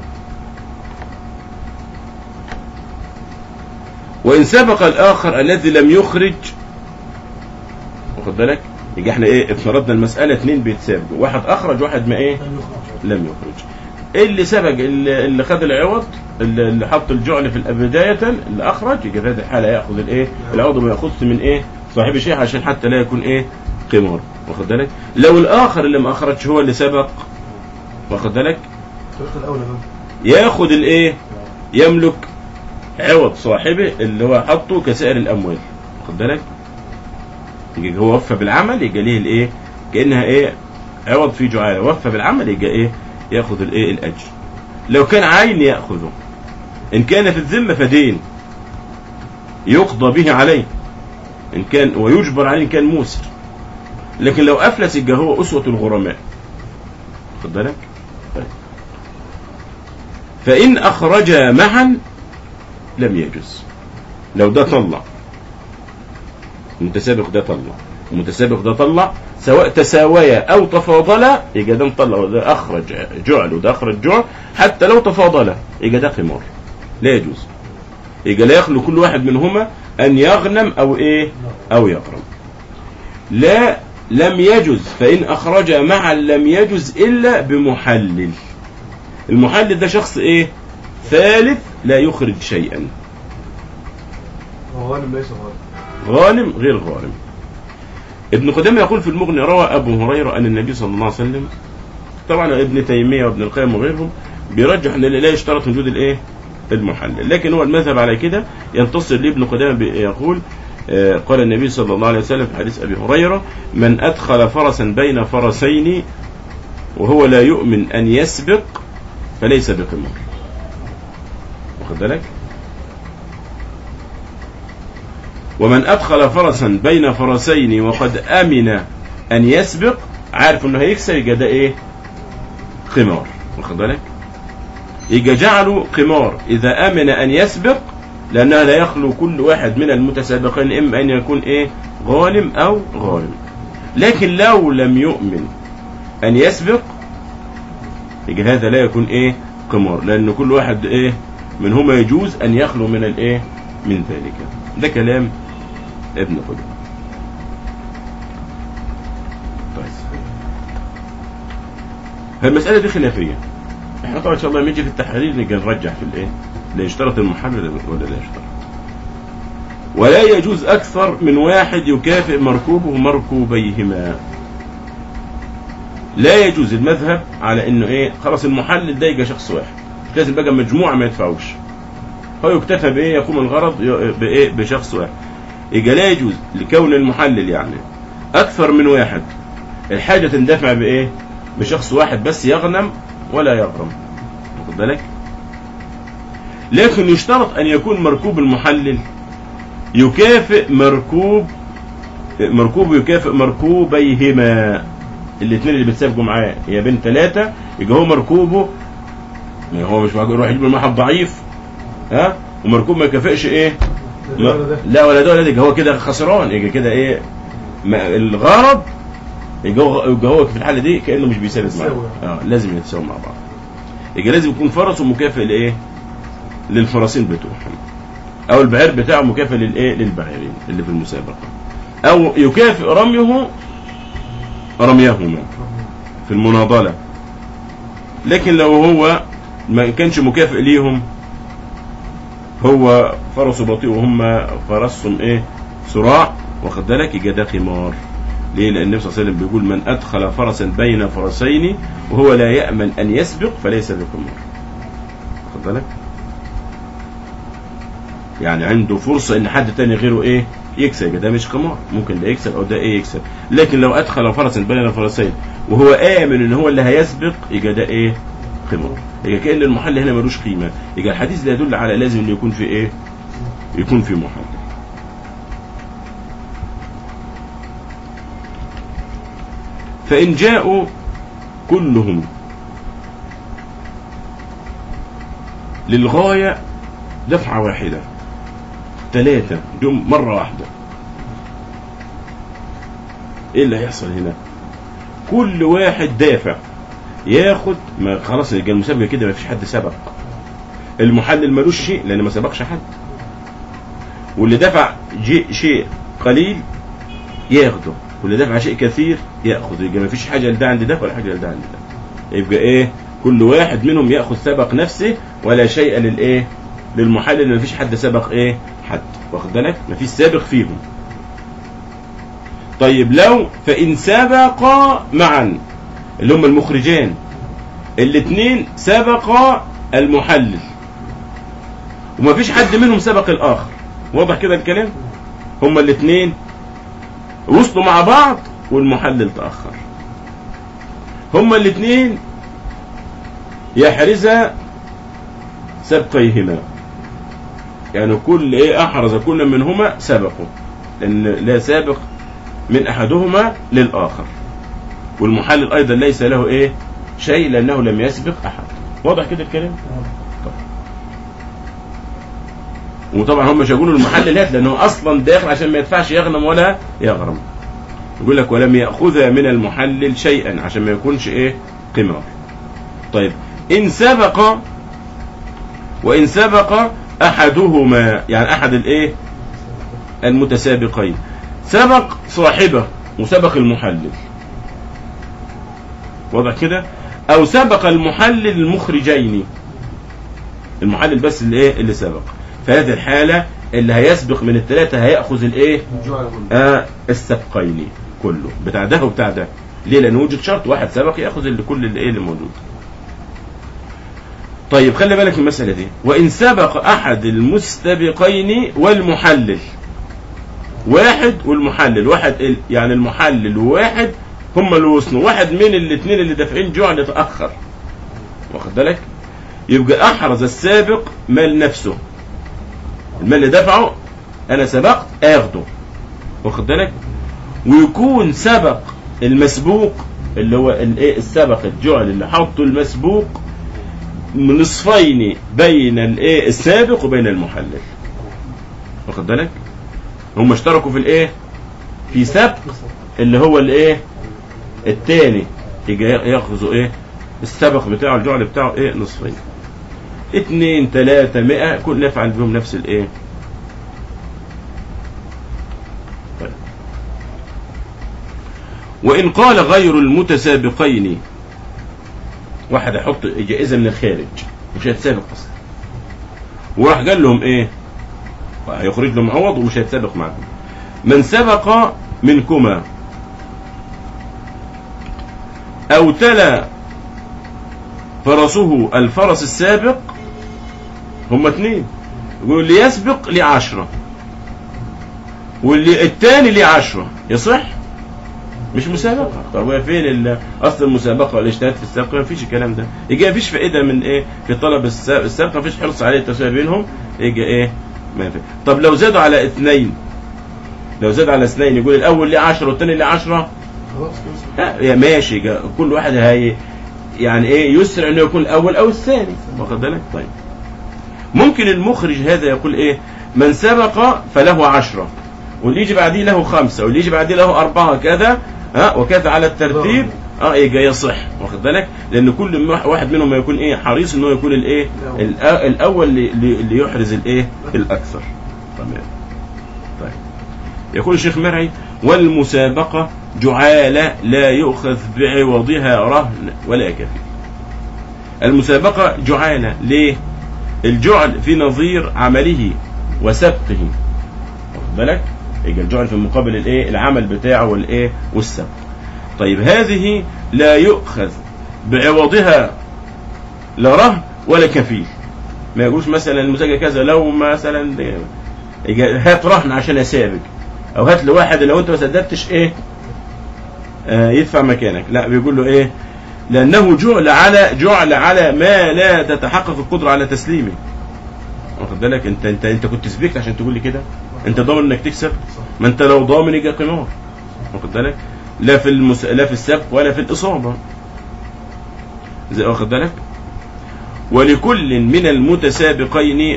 وان سبق الاخر الذي لم يخرج واخد بالك يبقى احنا ايه افترضنا المساله اثنين بيتسابقوا واحد اخرج واحد ما ايه لم يخرج لم يخرج اللي سبق اللي, اللي خد العوض اللي اللي حط الجعل في بداية اللي اخرج يبقى في هذه الحاله ياخذ الايه العوض ما ياخذش من ايه صاحب الشيء عشان حتى لا يكون ايه قمار واخد بالك لو الاخر اللي ما اخرجش هو اللي سبق واخد بالك الطريقه الاولى بقى ياخذ الايه يملك عوض صاحبه اللي هو حطه كسائر الاموال واخد بالك يجي هو وفى بالعمل يجي ليه الايه كانها ايه عوض في جعاله وفى بالعمل يجي ايه ياخذ الايه الاجر لو كان عين ياخذه ان كان في الذمه فدين يقضى به عليه ان كان ويجبر عليه ان كان موسر لكن لو افلس يبقى هو اسوه الغرماء خد بالك طيب. فان اخرجا معا لم يجز لو ده طلع المتسابق ده طلع المتسابق ده طلع سواء تساويا او تفاضلا يبقى ده مطلع وده اخرج جعل وده اخرج جعل حتى لو تفاضلا يبقى ده قمار لا يجوز يبقى لا يخلو كل واحد منهما ان يغنم او ايه او يغرم لا لم يجز فان اخرج معا لم يجز الا بمحلل المحلل ده شخص ايه ثالث لا يخرج شيئا هو غانم ليس غانم غانم غير غانم ابن قدامه يقول في المغني روى ابو هريره ان النبي صلى الله عليه وسلم طبعا ابن تيميه وابن القيم وغيرهم بيرجح ان لا يشترط وجود الايه المحلل لكن هو المذهب على كده ينتصر لابن قدامه بي- يقول آه، قال النبي صلى الله عليه وسلم في حديث ابي هريره من ادخل فرسا بين فرسين وهو لا يؤمن ان يسبق فليس بقمار واخد بالك ومن أدخل فرسا بين فرسين وقد أمن أن يسبق عارف إنه هيكسب يبقى ده إيه؟ قمار واخد بالك؟ يبقى جعلوا قمار إذا أمن أن يسبق لأنها لا يخلو كل واحد من المتسابقين إما أن يكون إيه؟ غانم أو غارم لكن لو لم يؤمن أن يسبق يبقى هذا لا يكون إيه؟ قمار لأن كل واحد إيه؟ منهما يجوز أن يخلو من الإيه؟ من ذلك ده كلام ابن قدامه طيب المسألة دي خلافية احنا طبعا ان شاء الله لما يجي في التحرير نجي نرجح في الايه لا يشترط المحرر ولا لا يشترط ولا يجوز اكثر من واحد يكافئ مركوبه مركوبيهما لا يجوز المذهب على انه ايه خلاص المحلل ده يبقى شخص واحد لازم بقى مجموعه ما يدفعوش هو يكتفى بايه يقوم الغرض ي- بايه بشخص واحد يبقى لا يجوز لكون المحلل يعني اكثر من واحد الحاجه تندفع بايه بشخص واحد بس يغنم ولا يغرم واخد بالك لكن يشترط ان يكون مركوب المحلل يكافئ مركوب مركوب يكافئ مركوبيهما الاثنين اللي بيتسابقوا معاه هي بين ثلاثه يبقى هو مركوبه ما هو مش معقول يروح يجيب الملحق ضعيف ها ومركوب ما يكافئش ايه ده ولا ده لا ولا ده ولا ده هو كده خسران يبقى كده ايه ما الغرض يبقى هو يبقى هو في الحاله دي كانه مش بيساند معاه يتساوي. اه لازم يتساووا مع بعض يبقى لازم يكون فرسه مكافئ لايه للفرسين بتوعهم او البعير بتاعه مكافئ للايه للبعيرين اللي في المسابقه او يكافئ رميه رميهما في المناضله لكن لو هو ما كانش مكافئ ليهم هو فرسه بطيء وهم فرسهم ايه صراع واخد بالك يبقى ده خمار ليه لان النبي صلى الله عليه وسلم بيقول من ادخل فرسا بين فرسين وهو لا يامن ان يسبق فليس بخمار واخد بالك يعني عنده فرصه ان حد تاني غيره ايه يكسب يبقى ده مش خمار ممكن ده يكسب او ده ايه يكسب لكن لو ادخل فرسا بين فرسين وهو امن ان هو اللي هيسبق يبقى ده ايه خمار يبقى كان المحل هنا ملوش قيمه يبقى الحديث ده يدل على لازم انه يكون في ايه يكون في محل فإن جاءوا كلهم للغاية دفعة واحدة ثلاثة دول مرة واحدة ايه اللي هيحصل هنا كل واحد دافع ياخد ما خلاص يبقى المسابقة كده ما فيش حد سبق المحلل ملوش شيء لان ما سبقش حد واللي دفع جي- شيء قليل ياخده واللي دفع شيء كثير ياخذ يبقى ما فيش حاجه لده عند ده ولا حاجه لده عند ده يبقى ايه كل واحد منهم ياخذ سبق نفسه ولا شيء للايه للمحلل ما فيش حد سبق ايه حد واخد بالك ما فيش سابق فيهم طيب لو فان سبقا معا اللي هم المخرجان الاثنين سبقا المحلل وما فيش حد منهم سبق الاخر واضح كده الكلام هما الاثنين وصلوا مع بعض والمحلل تأخر هما الاثنين يحرز سبقيهما يعني كل ايه احرز كل منهما سبقه لان لا سابق من احدهما للاخر والمحلل ايضا ليس له ايه شيء لانه لم يسبق احد واضح كده الكلام وطبعا هم مش هيقولوا المحلل هات لانه اصلا داخل عشان ما يدفعش يغنم ولا يغرم يقول لك ولم ياخذ من المحلل شيئا عشان ما يكونش ايه قمار طيب ان سبق وان سبق احدهما يعني احد الايه المتسابقين سبق صاحبه وسبق المحلل واضح كده او سبق المحلل المخرجين المحلل بس اللي ايه اللي سبق في هذه الحالة اللي هيسبق من الثلاثة هيأخذ الايه الجوع كله آه السبقين كله بتاع ده وبتاع ده ليه لان وجد شرط واحد سبق ياخذ اللي كل اللي ايه اللي موجود طيب خلي بالك من المسألة دي وإن سبق أحد المستبقين والمحلل واحد والمحلل واحد ال- يعني المحلل وواحد هم اللي وصلوا واحد من الاثنين اللي دافعين جوع اللي تأخر واخد بالك يبقى أحرز السابق مال نفسه المال اللي دفعه أنا سبقت آخده واخد بالك ويكون سبق المسبوق اللي هو الايه السبق الجعل اللي حطه المسبوق نصفين بين الايه السابق وبين المحلل واخد بالك هم اشتركوا في الايه في سبق اللي هو الايه الثاني يجي ياخذوا ايه السبق بتاعه الجعل بتاعه ايه نصفين اتنين تلاتة مئة كل نفعل بهم نفس الايه طيب. وإن قال غير المتسابقين واحد يحط جائزة من الخارج مش هيتسابق أصلا وراح قال لهم إيه هيخرج لهم عوض ومش هيتسابق معكم من سبق منكما أو تلا فرسه الفرس السابق هما اتنين يقول اللي يسبق ليه عشرة واللي التاني ليه عشرة يصح مش مسابقة طب هي فين ال- اصل المسابقة والاجتهاد في السبق ما فيش الكلام ده يجي ما فيش فائدة من ايه في طلب الس- السبق ما فيش حرص عليه التساوي بينهم يجي ايه ما في طب لو زادوا على اثنين لو زاد على اثنين يقول الاول ليه 10 والثاني ليه 10 خلاص كده لا يا ماشي جا- كل واحد هي يعني ايه يسرع انه يكون الاول او الثاني واخد بالك طيب ممكن المخرج هذا يقول ايه من سبق فله عشرة واللي يجي بعديه له خمسة واللي يجي بعديه له أربعة كذا ها وكذا على الترتيب اه يجي يصح واخد بالك لان كل م- واحد منهم ما يكون ايه حريص ان هو يكون الايه الأ- الاول اللي- اللي اللي يحرز الايه الاكثر تمام طيب يقول الشيخ مرعي والمسابقة جعالة لا يؤخذ بعوضها رهن ولا كفيل المسابقة جعالة ليه الجعل في نظير عمله وسبقه واخد بالك يبقى الجعل في مقابل الايه العمل بتاعه والايه والسبق طيب هذه لا يؤخذ بعوضها لا رهن ولا كفيل ما يقولش مثلا المسابقة كذا لو مثلا يجي هات رهن عشان اسابق او هات لواحد لو انت ما سددتش ايه آه يدفع مكانك لا بيقول له ايه لانه جعل على جعل على ما لا تتحقق القدره على تسليمه واخد بالك انت انت انت كنت سبيكت عشان تقول لي كده انت ضامن انك تكسب ما انت لو ضامن يبقى قمار واخد بالك لا في المس... لا في السبق ولا في الاصابه زي واخد بالك ولكل من المتسابقين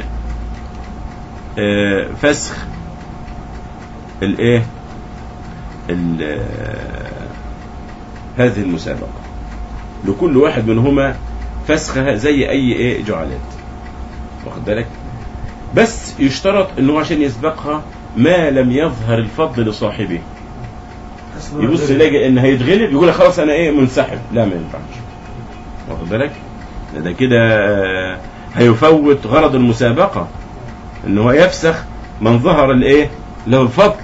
آه، فسخ الايه ال- آه، هذه المسابقه لكل واحد منهما فسخها زي اي ايه جعلات واخد بالك بس يشترط انه عشان يسبقها ما لم يظهر الفضل لصاحبه حاسس إن هو يبص غير- يلاقي ان هيتغلب يقول لك خلاص انا ايه منسحب لا ما ينفعش واخد بالك ده- ده كده آه، هيفوت غرض المسابقه ان هو يفسخ من ظهر الايه له الفضل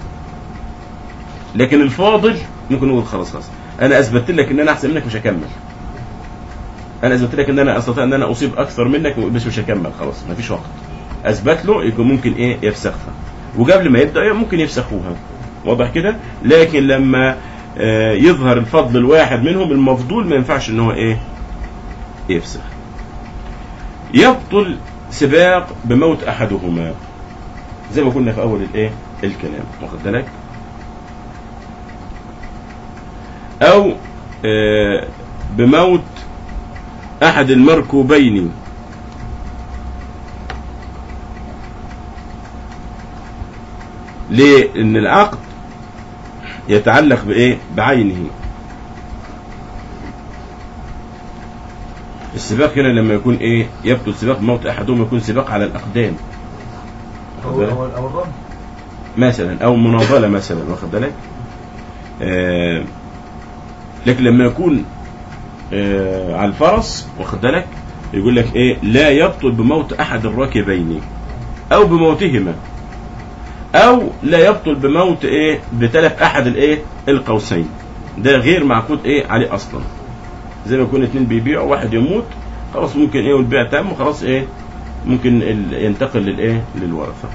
لكن الفاضل ممكن نقول خلاص خلاص انا اثبتت لك ان انا احسن منك مش هكمل انا اثبتت لك ان انا استطيع ان انا اصيب اكثر منك بس مش هكمل خلاص مفيش وقت اثبت له يكون ممكن ايه يفسخها وقبل ما يبدا ممكن يفسخوها واضح كده لكن لما آه، يظهر الفضل الواحد منهم المفضول ما ينفعش ان هو ايه يفسخ يبطل سباق بموت احدهما زي ما قلنا في اول الايه الكلام واخد بالك او آه، بموت احد المركوبين ليه ان العقد يتعلق بايه بعينه السباق هنا لما يكون ايه يبطل سباق موت احدهما يكون سباق على الاقدام واخد او بالك؟ او او الرمل مثلا او مناضله مثلا واخد بالك آه لكن لما يكون آه على الفرس واخد بالك يقول لك ايه لا يبطل بموت احد الراكبين او بموتهما او لا يبطل بموت ايه بتلف احد الايه القوسين ده غير معقود ايه عليه اصلا زي ما يكون اتنين بيبيعوا واحد يموت خلاص ممكن ايه والبيع تم وخلاص ايه ممكن ال- ينتقل للايه للورثه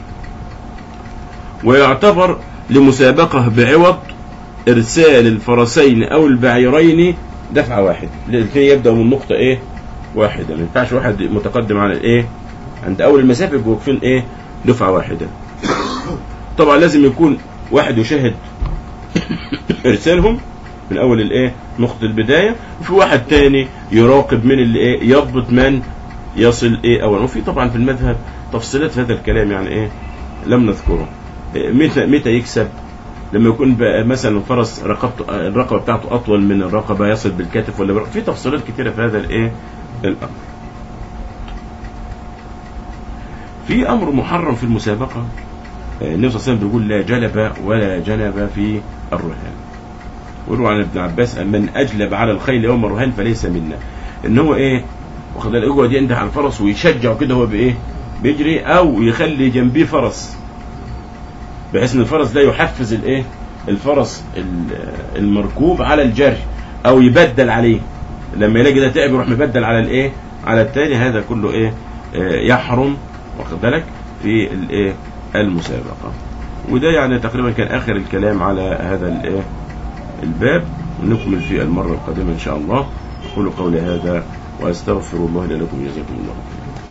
ويعتبر لمسابقة بعوض إرسال الفرسين أو البعيرين دفعة واحدة الاثنين يبدأوا من نقطة إيه واحدة ما ينفعش واحد متقدم على الإيه عند أول المسافة يبقوا واقفين إيه دفعة واحدة طبعا لازم يكون واحد يشاهد إرسالهم من أول الإيه نقطة البداية وفي واحد تاني يراقب من اللي إيه يضبط من يصل إيه أولا وفي طبعا في المذهب تفصيلات في هذا الكلام يعني إيه لم نذكره متى متى يكسب لما يكون بقى مثلا الفرس رقبته الرقبه بتاعته اطول من الرقبه يصل بالكتف ولا بالرقبة. في تفصيلات كتيره في هذا الايه الامر في امر محرم في المسابقه آه، النبي صلى الله عليه وسلم بيقول لا جلب ولا جنب في الرهان ويروى عن ابن عباس من اجلب على الخيل يوم الرهان فليس منا ان هو ايه واخد بالك يقعد ينده على الفرس ويشجعه كده هو بايه بيجري او يخلي جنبيه فرس بحيث ان الفرس لا يحفز الايه الفرس ال- المركوب على الجري او يبدل عليه لما يلاقي ده تعب يروح مبدل على الايه على التاني هذا كله ايه آه، يحرم واخد بالك في الايه المسابقه وده يعني تقريبا كان اخر الكلام على هذا الايه الباب ونكمل في المره القادمه ان شاء الله اقول قولي هذا واستغفر الله لي ولكم جزاكم الله خيرا